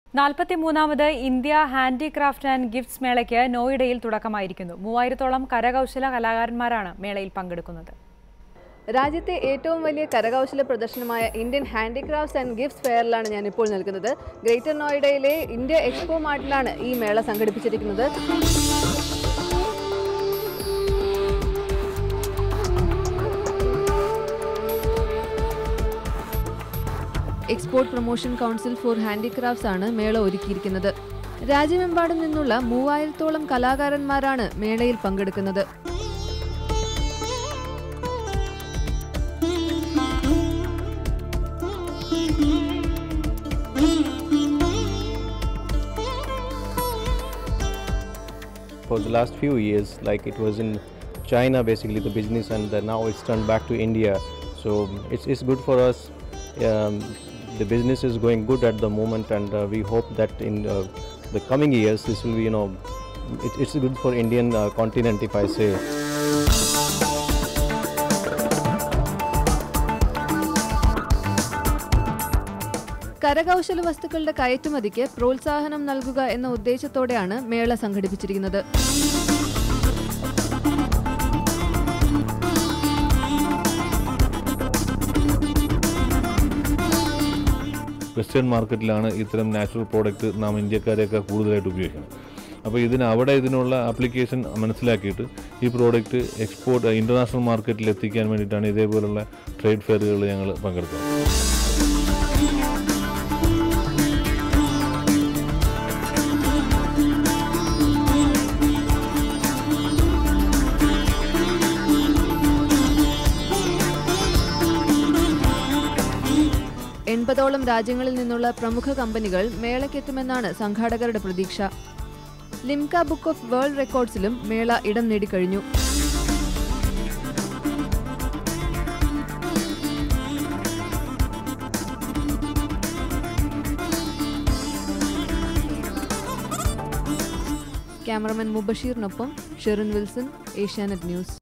നാൽപ്പത്തിമൂന്നാമത് India handicraft and gifts മേളയ്ക്ക് നോയിഡയിൽ തുടക്കമായിരിക്കുന്നു മൂവായിരത്തോളം കരകൗശല കലാകാരന്മാരാണ് മേളയിൽ പങ്കെടുക്കുന്നത് രാജ്യത്തെ ഏറ്റവും വലിയ കരകൗശല പ്രദർശനമായ ഇന്ത്യൻ ഹാൻഡിക്രാഫ്റ്റ്സ് ആൻഡ് ഗിഫ്റ്റ്സ് ഫെയറിലാണ് ഞാൻ ഇപ്പോൾ നിൽക്കുന്നത് ഗ്രേറ്റർ നോയിഡയിലെ ഇന്ത്യ എക്സ്പോ മാർട്ടിലാണ് ഈ മേള സംഘടിപ്പിച്ചിരിക്കുന്നത് export promotion council for handicrafts ആണ് മേള ഒരുക്കിയിരിക്കുന്നത് രാജ്യമെമ്പാടും നിന്നുള്ള മൂവായിരത്തോളം കലാകാരന്മാരാണ് മേളയിൽ പങ്കെടുക്കുന്നത് for the last few years like it was in china basically the business and uh, now it's turned back to india so it's, it's good for us um, the business is going good at the moment and uh, we hope that in uh, the coming years this will be you know it, it's good for indian uh, continent if i say കരകൗശല വസ്തുക്കളുടെ കയറ്റുമതിക്ക് പ്രോത്സാഹനം നൽകുക എന്ന ഉദ്ദേശത്തോടെയാണ് മേള സംഘടിപ്പിച്ചിരിക്കുന്നത് western മാർക്കറ്റിലാണ് ഇത്തരം natural product നാം ഇന്ത്യക്കാരെയൊക്കെ കൂടുതലായിട്ട് ഉപയോഗിക്കുന്നത് അപ്പോൾ ഇതിന് അവിടെ ഇതിനുള്ള ആപ്ലിക്കേഷൻ മനസ്സിലാക്കിയിട്ട് ഈ പ്രോഡക്റ്റ് എക്സ്പോർട്ട് ഇൻ്റർനാഷണൽ മാർക്കറ്റിൽ എത്തിക്കാൻ വേണ്ടിയിട്ടാണ് ഇതേപോലുള്ള ട്രേഡ് ഫെയറുകളിൽ ഞങ്ങൾ പങ്കെടുക്കുന്നത് എൺപതോളം രാജ്യങ്ങളിൽ നിന്നുള്ള പ്രമുഖ കമ്പനികൾ മേളയ്ക്കെത്തുമെന്നാണ് സംഘാടകരുടെ പ്രതീക്ഷ ലിംക ബുക്ക് ഓഫ് വേൾഡ് റെക്കോർഡ്സിലും മേള ഇടം നേടിക്കഴിഞ്ഞു ക്യാമറമാൻ മുബഷീറിനൊപ്പം ഷെറിൻ വിൽസൺ ഏഷ്യാനെറ്റ് ന്യൂസ്